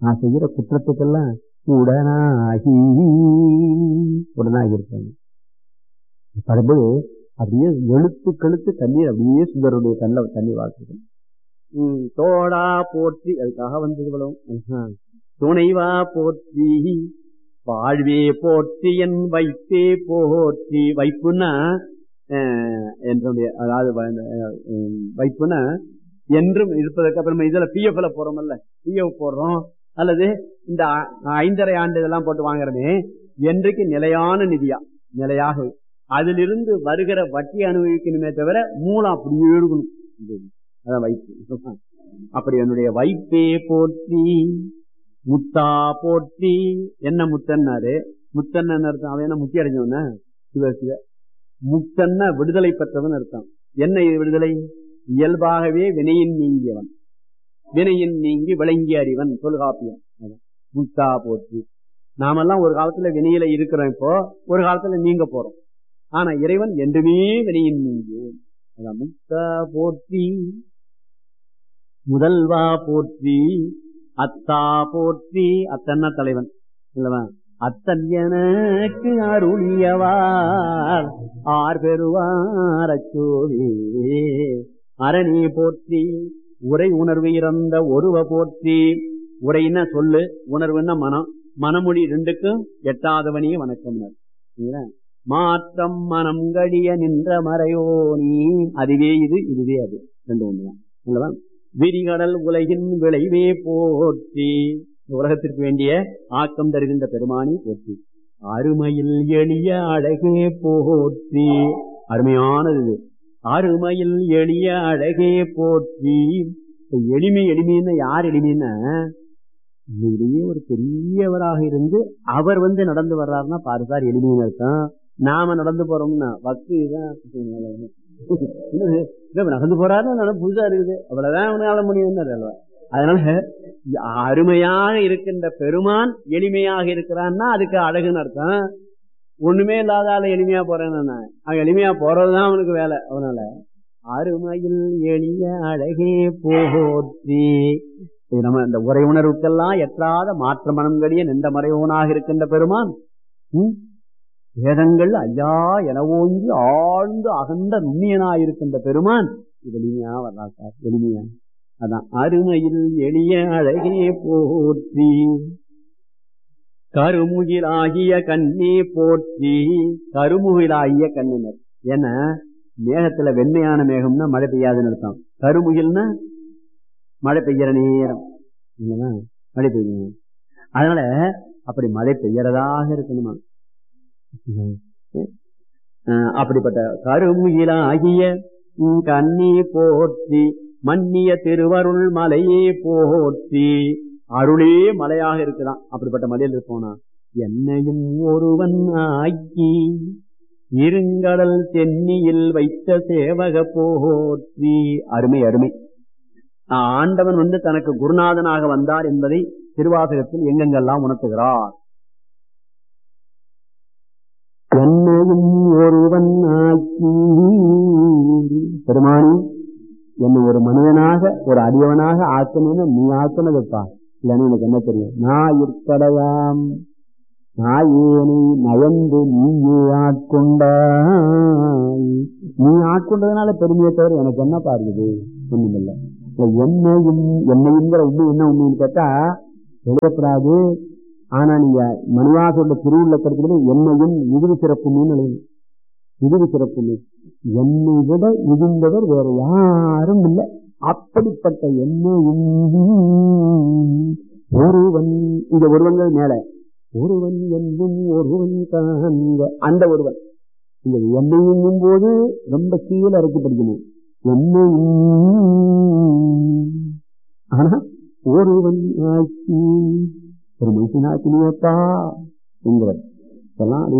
நான் செய்யற குற்றத்துக்கெல்லாம் உடனாகி உடனாகி இருப்பாங்க படும்போது அப்படியே எழுத்து கழுத்து தண்ணீர் அப்படியே சுந்தருடைய கண்ணில் தண்ணீர் வாழ்த்துக்கும் உம் தோடா போற்றி அதுக்காக வந்தது இவ்வளவு துணைவா போற்றி வாழ்வே போற்றி என் வைப்பே போற்றி வைப்புன்னா என்னுடைய அதாவது வைப்புனா என்றும் இருப்பதற்கு அப்புறம் இதுல பிஎஃப்ல போறோம்ல பிஎஃப் போடுறோம் அல்லது இந்த ஐந்தரை ஆண்டு இதெல்லாம் போட்டு வாங்குறமே என்றைக்கு நிலையான நிதியா நிலையாக அதிலிருந்து வருகிற வட்டி அனுபவிக்கணுமே தவிர மூலம் அப்படியே இருக்கணும் அதான் வைப்பு அப்படி என்னுடைய வைப்பே போற்றி முத்தா போற்றி என்ன முத்தன்னாரு முத்தன் அர்த்தம் அவன் என்ன முத்தி அடைஞ்சவன சிவ சிவ முத்தன்னா விடுதலை பெற்றவன் அர்த்தம் என்ன விடுதலை இயல்பாகவே வினையின் நீங்கியவன் வினையின் நீங்கி விளங்கி அறிவன் தொல்காப்பியம் முத்தா போற்றி நாமெல்லாம் ஒரு காலத்துல வினையில இருக்கிறோம் இப்போ ஒரு காலத்துல நீங்க போறோம் ஆனா இறைவன் என்றுமே வினையின் நீங்கியவன் அதான் முத்தா போற்றி முதல்வா போற்றி அத்தா போற்றி அத்தன்னா தலைவன் இல்லவா அத்தன் எனக்கு அருளியவார் ஆர் பெறுவாரச்சோவே அரணி போற்றி உரை உணர்வு இறந்த ஒருவ போற்றி உரைன்னா சொல்லு உணர்வுன்னா மனம் மனமொழி ரெண்டுக்கும் எட்டாதவனே வணக்கம் மாற்றம் மனம் கடிய நின்ற மறையோனி அதுவே இது இதுவே அது ரெண்டு ஒண்ணுதான் விரிகடல் உலகின் விளைவே போற்றி உலகத்திற்கு வேண்டிய ஆக்கம் தருகின்ற பெருமானி போற்றி அருமையில் எளிய அழகே போற்றி அருமையானது இது அருமையில் எளிய அழகே போற்றி எளிமை எளிமைன்னா யார் எளிமைன்னா உண்மையிலேயே ஒரு பெரியவராக இருந்து அவர் வந்து நடந்து வர்றாருன்னா பாரு சார் எளிமைன்னு அர்த்தம் நாம நடந்து போறோம்னா வக்கு நடந்து போறாரு புதுசா இருக்குது அவ்வளவுதான் அவனால முடியும் அதனால அருமையாக இருக்கின்ற பெருமான் எளிமையாக இருக்கிறான்னா அதுக்கு அழகுன்னு அர்த்தம் ஒண்ணுமே இல்லாத ஆள எளிமையா போறேன்னு அவன் எளிமையா போறதுதான் அவனுக்கு வேலை அவனால அருமையில் எளிய அழகே போற்றி நம்ம இந்த உரை உணர்வுக்கெல்லாம் எட்டாத மாற்ற மனம் கடிய நின்ற மறைவனாக இருக்கின்ற பெருமான் வேதங்கள் ஐயா என ஓங்கி ஆழ்ந்து அகன்ற நுண்ணியனாயிருக்கின்ற பெருமான் இது எளிமையா வர்றா சார் எளிமையா அதான் அருமையில் எளிய அழகே போற்றி கருமுகிலாகிய கண்ணே போற்றி கருமுகிலாகிய கண்ணினர் ஏன்னா மேகத்துல வெண்மையான மேகம்னா மழை பெய்யாதுன்னு அர்த்தம் கருமுகில்னா மழை பெய்யற நேரம் மழை பெய்யும் அதனால அப்படி மழை பெய்யறதாக இருக்கணுமா அப்படிப்பட்ட கருமுகிலாகிய கண்ணி போற்றி மன்னிய திருவருள் மலையே போற்றி அருளே மலையாக இருக்குதான் அப்படிப்பட்ட மலையில் இருப்போனா என்னையும் ஒருவன் ஆக்கி இருங்கடல் தென்னியில் வைத்த சேவக போற்றி அருமை அருமை ஆண்டவன் வந்து தனக்கு குருநாதனாக வந்தார் என்பதை திருவாசகத்தில் எங்கெங்கெல்லாம் உணர்த்துகிறார் என்னையும் ஒருவன் ஆக்கி பெருமானி என்னை ஒரு மனிதனாக ஒரு அடியவனாக ஆக்கணும்னு நீ ஆக்கணுதுப்பா இல்லைன்னு எனக்கு என்ன தெரியும் நான் இருக்கடையாம் நாயேனை நயந்து நீயே ஆட்கொண்டாய் நீ ஆட்கொண்டதுனால பெருமையை தவிர எனக்கு என்னப்பா இருக்குது ஒண்ணுமில்லை என்னையும் என்னையுங்கிற உண்மை என்ன உண்மைன்னு கேட்டா எழுதப்படாது ஆனா நீங்க மணிவாசோட திருவுள்ள கருத்துல என்னையும் மிகுதி சிறப்பு மீன் எழுதணும் மிகுதி சிறப்பு மீன் என்னை விட மிகுந்தவர் வேற யாரும் இல்லை அப்படிப்பட்ட என்னையும் ஒருவன் இந்த ஒருவங்கள் மேல ஒருவன் என்னும் ஒருவன் காண்க அந்த ஒருவன் இந்த என்னையும் போது ரொம்ப கீழே இறக்கி படிக்கணும் என்னையும் ஆனா ஒருவன் ஆக்கி ஒரு மனுஷனாக்கினியப்பா என்கிறார் இதெல்லாம்